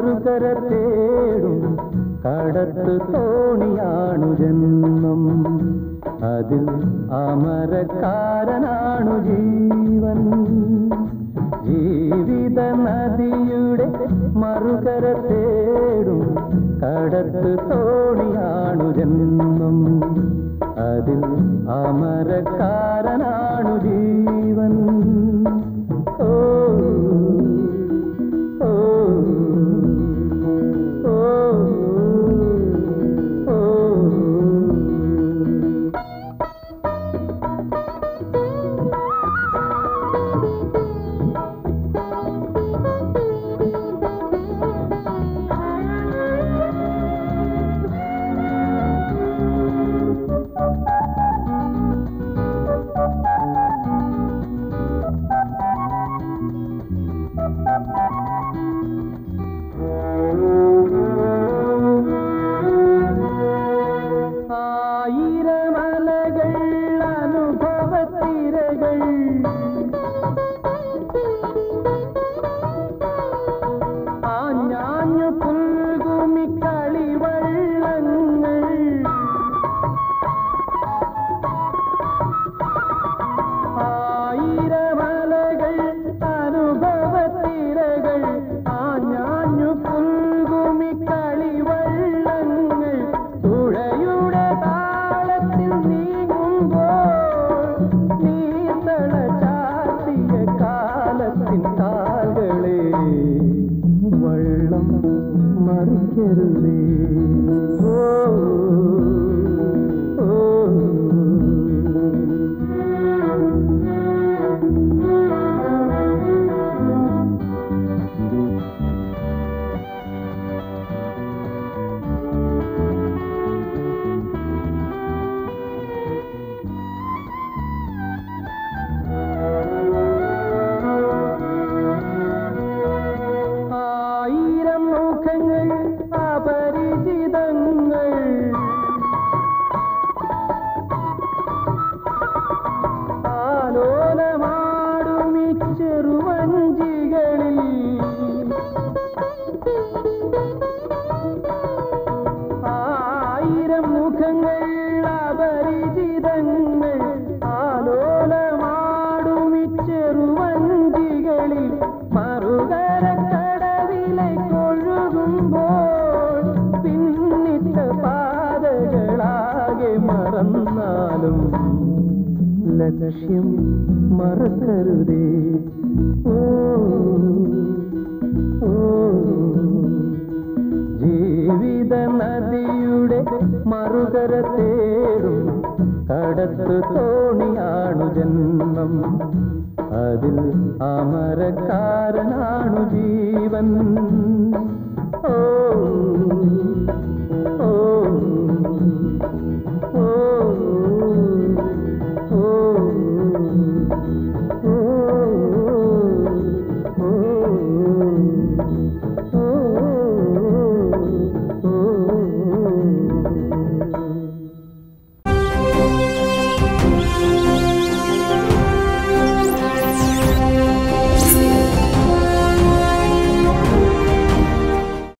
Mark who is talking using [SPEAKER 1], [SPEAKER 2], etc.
[SPEAKER 1] മറുകര തേടും കടത്ത് തോണിയാണു ജന്മം അതിൽ അമരക്കാരനാണു ജീവൻ ജീവിത നദിയുടെ മറുകര തേടും കടത്ത് തോണിയാണു ജന്മം അതിൽ അമരക്കാരനാണു ജീവൻ ഓ ഓ ഓ ഓ ആയിരമലകൾ അനുഭവത്തിരകൾ ആഞ്ഞാഞ്ഞു പുൽകുമി കളിവള്ളങ്ങൾ ആയിരമലകൾ അനുഭവത്തിരകൾ ആഞ്ഞാഞ്ഞു പുൽകുമി കളിവള്ളങ്ങൾ തുഴയുടെ താളത്തിൽ നീങ്ങുമ്പോൾ നീന്തള ചാത്തിയ കാലത്തിൻ കാൽകളെ വള്ളം മറിക്കരുതേ ഓ ഓ ആയിരം മുഖങ്ങൾ അപരിചിതങ്ങൾ ആലോലമാടുമി ചെറുവഞ്ചികളിൽ ആയിരം മുഖങ്ങൾ അപരിചിതങ്ങൾ ആലോലമാടുമി ചെറുവഞ്ചികളിൽ മറുകരക്കടവിലെ കൊഴുകുമ്പോൾ പിന്നിട്ട പാതകളാകെ മറന്നാലും ലക്ഷ്യം മറക്കരുതേ ഓ ഓ ജീവിത നദിയുടെ മറുകര തേടും കടത്തു തോണിയാണു ജന്മം അതിൽ അമരക്കാരനാണു ജീവൻ